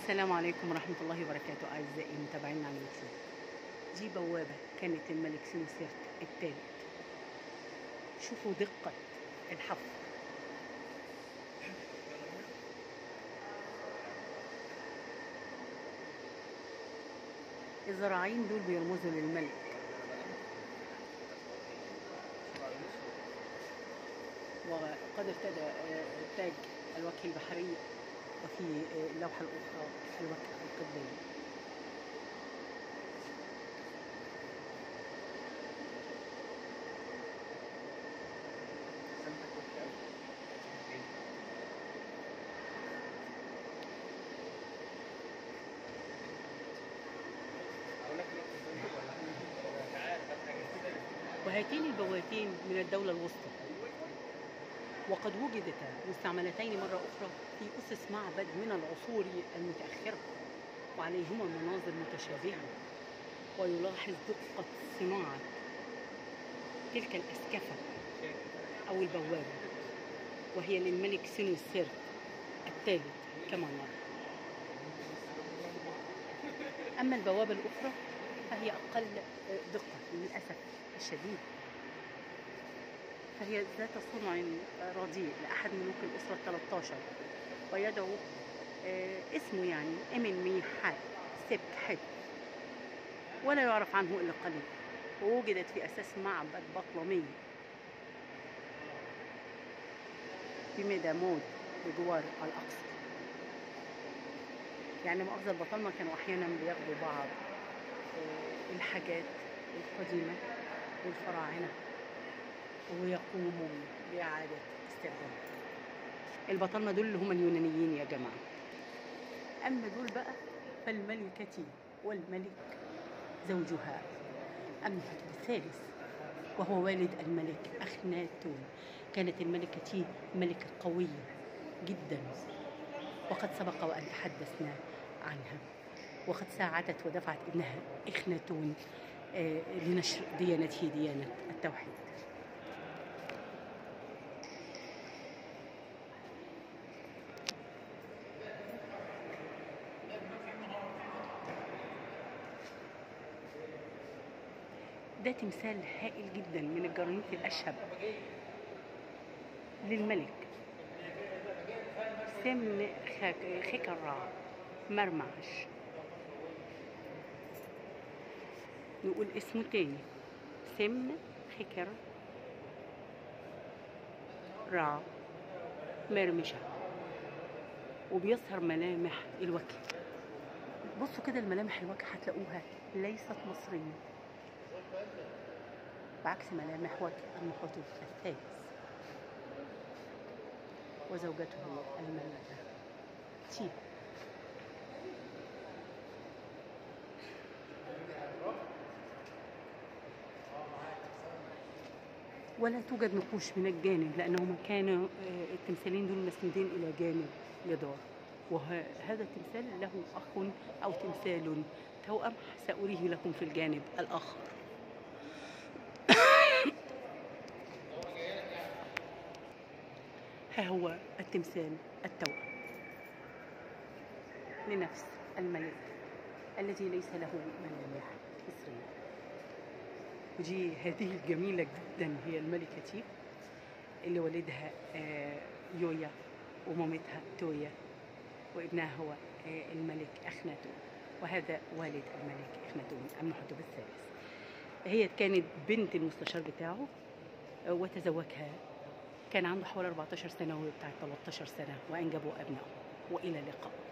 السلام عليكم ورحمة الله وبركاته أعزائي متابعينا على اليوتيوب دي بوابة كانت الملك سنوسرت الثالث شوفوا دقة الحفر الزراعين دول بيرمزوا للملك وقد ارتدى آه، تاج الوجه البحري وفي آه، اللوحة الأخرى الوجه القبلي وهاتين البوابتين من الدولة الوسطى وقد وجدتا مستعملتين مرة أخرى في أسس معبد من العصور المتأخرة وعليهما مناظر متشابهة ويلاحظ دقة صناعة تلك الأسكفة أو البوابة وهي للملك سنوسرت الثالث كما نرى أما البوابة الأخرى فهي أقل دقة للأسف الشديد فهي ذات صنع رديء لأحد ملوك الأسرة الثلاثة ويدعو آه، اسمه يعني إمن ميحات سبك حد ولا يعرف عنه إلا قليل ووجدت في أساس معبد بطلمي في ميدامود بجوار الأقصى يعني مؤاخذة البطالمة كانوا أحيانا بياخدوا بعض آه، الحاجات القديمة والفراعنة ويقوموا بإعادة استخدامها البطالمة دول اللي هم اليونانيين يا جماعة أما دول بقى فالملكة والملك زوجها أمنحتب الثالث وهو والد الملك أخناتون كانت الملكة ملكة قوية جدا وقد سبق وأن تحدثنا عنها وقد ساعدت ودفعت ابنها إخناتون آه، لنشر ديانته ديانة التوحيد ده تمثال هائل جدا من الجرانيت الأشهب للملك سمن خك- خكرع مرمعش نقول اسمه تاني سمن خكر رع مرمشة وبيظهر ملامح الوجه بصوا كده الملامح الوجه هتلاقوها ليست مصرية بعكس ملامح وجه المحتوب الثالث وزوجته الملكة تي ولا توجد نقوش من الجانب لأنهما كانوا آه، التمثالين دول مسنودين إلى جانب جدار وهذا التمثال له أخ أو تمثال توأم سأريه لكم في الجانب الآخر ها هو التمثال التوأم لنفس الملك الذي ليس له ملامح مصرية ودي هذه الجميلة جدا هي الملكة تيب اللي والدها آه، يويا ومامتها تويا وابنها هو آه، الملك أخناتون وهذا والد الملك أخناتون المحجب الثالث هي كانت بنت المستشار بتاعه آه، وتزوجها كان عنده حوالي 14 سنة وهي بتاعت 13 سنة وأنجبوا أبنائه وإلى اللقاء